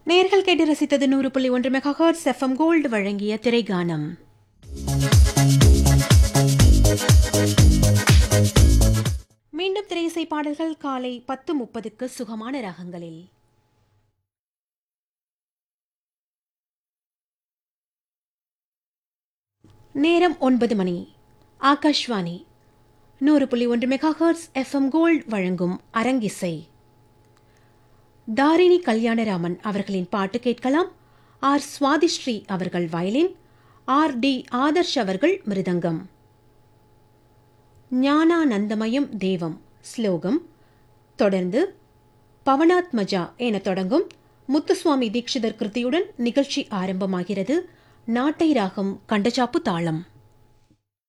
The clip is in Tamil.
நேர்கள் கேட்டு ரசித்தது நூறு புள்ளி ஒன்று மெகாஹர்ட்ஸ் எஃப்எம் கோல்டு வழங்கிய திரைகானம் மீண்டும் திரையிசை பாடல்கள் காலை பத்து முப்பதுக்கு சுகமான ராகங்களில் நேரம் ஒன்பது மணி ஆகாஷ்வாணி நூறு புள்ளி ஒன்று மெகாஹர்ட்ஸ் எஃப்எம் கோல்ட் வழங்கும் அரங்கிசை தாரிணி கல்யாணராமன் அவர்களின் பாட்டு கேட்கலாம் ஆர் சுவாதிஸ்ரீ அவர்கள் வயலின் ஆர் டி ஆதர்ஷ் அவர்கள் மிருதங்கம் ஞானானந்தமயம் தேவம் ஸ்லோகம் தொடர்ந்து பவனாத்மஜா என தொடங்கும் முத்துசுவாமி தீட்சிதர் கிருதியுடன் நிகழ்ச்சி ஆரம்பமாகிறது நாட்டை ராகம் கண்டச்சாப்பு தாளம்